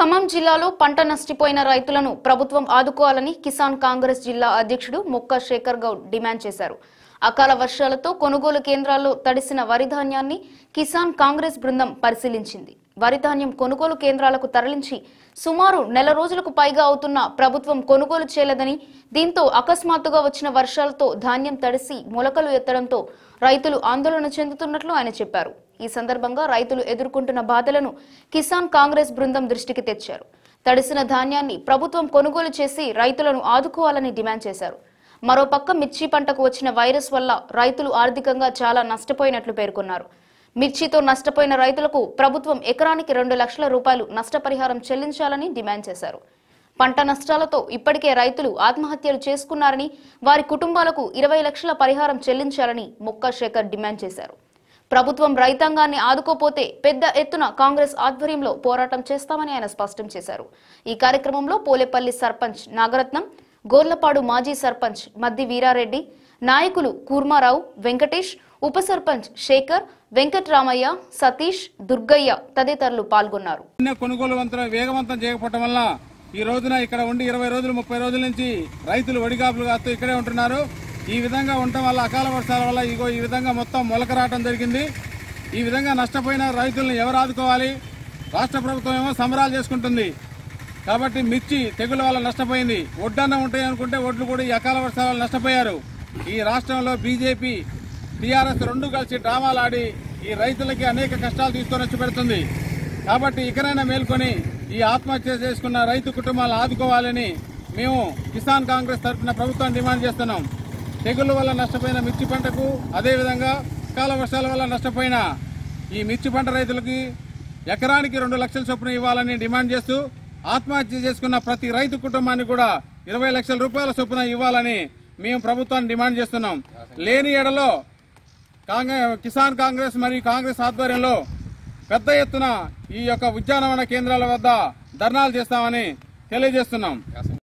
ఖమ్మం జిల్లాలో పంట నష్టపోయిన రైతులను ప్రభుత్వం ఆదుకోవాలని కిసాన్ కాంగ్రెస్ జిల్లా అధ్యక్షుడు మొక్క శేఖర్ గౌడ్ డిమాండ్ చేశారు అకాల వర్షాలతో కొనుగోలు కేంద్రాల్లో తడిసిన వరి ధాన్యాన్ని కిసాన్ కాంగ్రెస్ బృందం పరిశీలించింది వరి ధాన్యం కొనుగోలు కేంద్రాలకు తరలించి సుమారు నెల రోజులకు పైగా అవుతున్న ప్రభుత్వం కొనుగోలు చేయలేదని దీంతో అకస్మాత్తుగా వచ్చిన వర్షాలతో ధాన్యం తడిసి మొలకలు ఎత్తడంతో రైతులు ఆందోళన చెందుతున్నట్లు ఆయన చెప్పారు ఈ సందర్భంగా రైతులు ఎదుర్కొంటున్న బాధలను కిసాన్ కాంగ్రెస్ బృందం దృష్టికి తెచ్చారు తడిసిన ధాన్యాన్ని ప్రభుత్వం కొనుగోలు చేసి రైతులను ఆదుకోవాలని డిమాండ్ చేశారు మరోపక్క మిర్చి పంటకు వచ్చిన వైరస్ వల్ల రైతులు ఆర్థికంగా చాలా నష్టపోయినట్లు పేర్కొన్నారు మిర్చితో నష్టపోయిన రైతులకు ప్రభుత్వం ఎకరానికి రెండు లక్షల రూపాయలు నష్టపరిహారం చెల్లించాలని డిమాండ్ చేశారు పంట నష్టాలతో ఇప్పటికే రైతులు ఆత్మహత్యలు చేసుకున్నారని వారి కుటుంబాలకు ఇరవై లక్షల పరిహారం చెల్లించాలని మొక్క శేఖర్ డిమాండ్ చేశారు ప్రభుత్వం రైతాంగాన్ని ఆదుకోపోతే పెద్ద ఎత్తున కాంగ్రెస్ ఆధ్వర్యంలో పోరాటం చేస్తామని ఆయన స్పష్టం చేశారు ఈ కార్యక్రమంలో పోలేపల్లి సర్పంచ్ నాగరత్నం గోర్లపాడు మాజీ సర్పంచ్ మద్ది వీరారెడ్డి నాయకులు కూర్మారావు వెంకటేష్ ఉప సర్పంచ్ శేఖర్ వెంకట్రామయ్య సతీష్ దుర్గయ్య తదితరులు పాల్గొన్నారు ధాన్య కొనుగోలు వంతుల వేగవంతం చేయకపోవటం వల్ల ఈ రోజున ఇక్కడ ఉండి ఇరవై రోజులు ముప్పై రోజుల నుంచి రైతులు వడిగాపులు కాస్తూ ఇక్కడే ఉంటున్నారు ఈ విధంగా ఉండటం వల్ల అకాల వర్షాల వల్ల ఇగో ఈ విధంగా మొత్తం మొలక రావడం జరిగింది ఈ విధంగా నష్టపోయిన రైతులను ఎవరు ఆదుకోవాలి రాష్ట్ర ప్రభుత్వం ఏమో సంబరాలు చేసుకుంటుంది కాబట్టి మిర్చి తెగుల వల్ల నష్టపోయింది వడ్డన్న ఉంటాయి అనుకుంటే ఒడ్లు కూడా ఈ అకాల వర్షాల వల్ల నష్టపోయారు ఈ రాష్ట్రంలో బీజేపీ టీఆర్ఎస్ రెండు కలిసి డ్రామాలు ఆడి ఈ రైతులకి అనేక కష్టాలు తీసుకొని వచ్చి పెడుతుంది కాబట్టి ఇకనైనా మేల్కొని ఈ ఆత్మహత్య చేసుకున్న రైతు కుటుంబాలను ఆదుకోవాలని మేము కిసాన్ కాంగ్రెస్ తరఫున ప్రభుత్వాన్ని డిమాండ్ చేస్తున్నాం తెగుళ్ళ వల్ల నష్టపోయిన మిర్చి పంటకు అదేవిధంగా కాల వర్షాల వల్ల నష్టపోయిన ఈ మిర్చి పంట రైతులకి ఎకరానికి రెండు లక్షల చొప్పున ఇవ్వాలని డిమాండ్ చేస్తూ ఆత్మహత్య చేసుకున్న ప్రతి రైతు కుటుంబానికి కూడా ఇరవై లక్షల రూపాయల చొప్పున ఇవ్వాలని మేము ప్రభుత్వాన్ని డిమాండ్ చేస్తున్నాం లేని ఎడలో కాంగ్రెస్ కిసాన్ కాంగ్రెస్ మరియు కాంగ్రెస్ ఆధ్వర్యంలో పెద్ద ఎత్తున ఈ యొక్క ఉద్యానవన కేంద్రాల వద్ద ధర్నాలు చేస్తామని తెలియజేస్తున్నాం